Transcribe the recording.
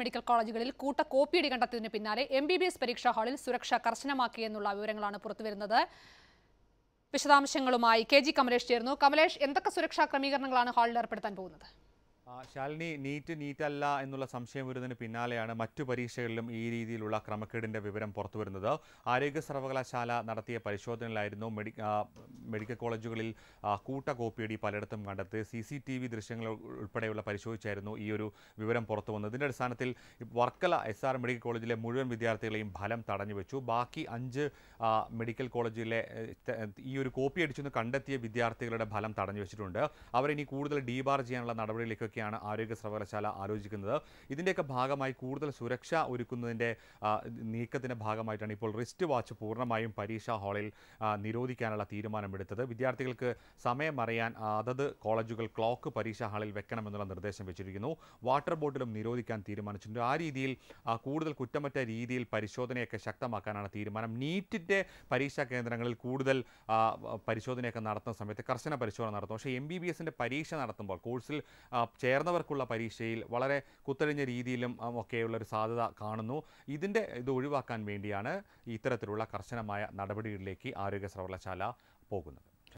medical കോളേജുകളിൽ കൂട്ട കോപ്പിയടി കണ്ടെത്തിയതിന് പിന്നാലെ എം ബി ബി എസ് പരീക്ഷാ ഹാളിൽ സുരക്ഷ കർശനമാക്കിയെന്നുള്ള വിവരങ്ങളാണ് പുറത്തുവരുന്നത് വിശദാംശങ്ങളുമായി കെ ജി കമലേഷ് ചേർന്നു കമലേഷ് എന്തൊക്കെ സുരക്ഷാ ക്രമീകരണങ്ങളാണ് ഹാളിൽ ഏർപ്പെടുത്താൻ പോകുന്നത് ആ, ശാലിനി നീറ്റ് നീറ്റ് അല്ല എന്നുള്ള സംശയം വരുന്നതിന് പിന്നാലെയാണ് മറ്റു പരീക്ഷകളിലും ഈ രീതിയിലുള്ള ക്രമക്കേടിന്റെ വിവരം പുറത്തുവരുന്നത് ആരോഗ്യ സർവകലാശാല നടത്തിയ പരിശോധനയിലായിരുന്നു മെഡി ആ, മെഡിക്കൽ കോളേജുകളിൽ ആ, കൂട്ട കോപ്പിയടി പലയിടത്തും കണ്ടെത്തി സി സി ടി വി ദൃശ്യങ്ങൾ ഉൾപ്പെടെയുള്ള പരിശോധിച്ചായിരുന്നു ഈ ഒരു വിവരം പുറത്തു വന്നത് ഇതിന്റെ അടിസ്ഥാനത്തിൽ വർക്കല എസ് ആർ മെഡിക്കൽ കോളേജിലെ മുഴുവൻ വിദ്യാർത്ഥികളെയും ഫലം തടഞ്ഞു വെച്ചു ബാക്കി അഞ്ച് ആ, മെഡിക്കൽ കോളേജിലെ ഏ, ത- ഈ ഒരു കോപ്പി അടിച്ചെന്ന് കണ്ടെത്തിയ വിദ്യാർത്ഥികളുടെ ഫലം തടഞ്ഞു വെച്ചിട്ടുണ്ട് അവരിനി കൂടുതൽ ഡീബാർ ചെയ്യാനുള്ള നടപടികളിലേക്കൊക്കെയാണ് ആരോഗ്യ സർവകലാശാല ആലോചിക്കുന്നത് ഇതിൻ്റെയൊക്കെ ഭാഗമായി കൂടുതൽ സുരക്ഷ ഒരുക്കുന്നതിൻ്റെ ആ, നീക്കത്തിൻ്റെ ഭാഗമായിട്ടാണ് ഇപ്പോൾ റിസ്റ്റ് വാച്ച് പൂർണ്ണമായും പരീക്ഷാ ഹാളിൽ ആ, നിരോധിക്കാനുള്ള തീരുമാനമെടുത്തത് വിദ്യാർത്ഥികൾക്ക് സമയം അറിയാൻ ആ, അതത് കോളേജുകൾ ക്ലോക്ക് പരീക്ഷാ ഹാളിൽ വെക്കണമെന്നുള്ള നിർദ്ദേശം വെച്ചിരിക്കുന്നു വാട്ടർ ബോട്ടിലും നിരോധിക്കാൻ തീരുമാനിച്ചിട്ടുണ്ട് ആ രീതിയിൽ ആ, കൂടുതൽ കുറ്റമറ്റ രീതിയിൽ പരിശോധനയൊക്കെ ശക്തമാക്കാനാണ് തീരുമാനം നീറ്റിൻ്റെ പരീക്ഷാ കേന്ദ്രങ്ങളിൽ കൂടുതൽ ആ, പരിശോധനയൊക്കെ നടത്തുന്ന സമയത്ത് കർശന പരിശോധന നടത്തും പക്ഷേ എം ബി ബി എസിൻ്റെ പരീക്ഷ നടത്തുമ്പോൾ കോഴ്സിൽ ആ, ചേർന്നവർക്കുള്ള പരീക്ഷയിൽ വളരെ കുത്തഴിഞ്ഞ രീതിയിലും ആ, ഒക്കെയുള്ള ഒരു സാധ്യത കാണുന്നു ഇതിൻ്റെ ഇത് ഒഴിവാക്കാൻ വേണ്ടിയാണ് ഇത്തരത്തിലുള്ള കർശനമായ നടപടികളിലേക്ക് ആരോഗ്യ സർവകലാശാല പോകുന്നത്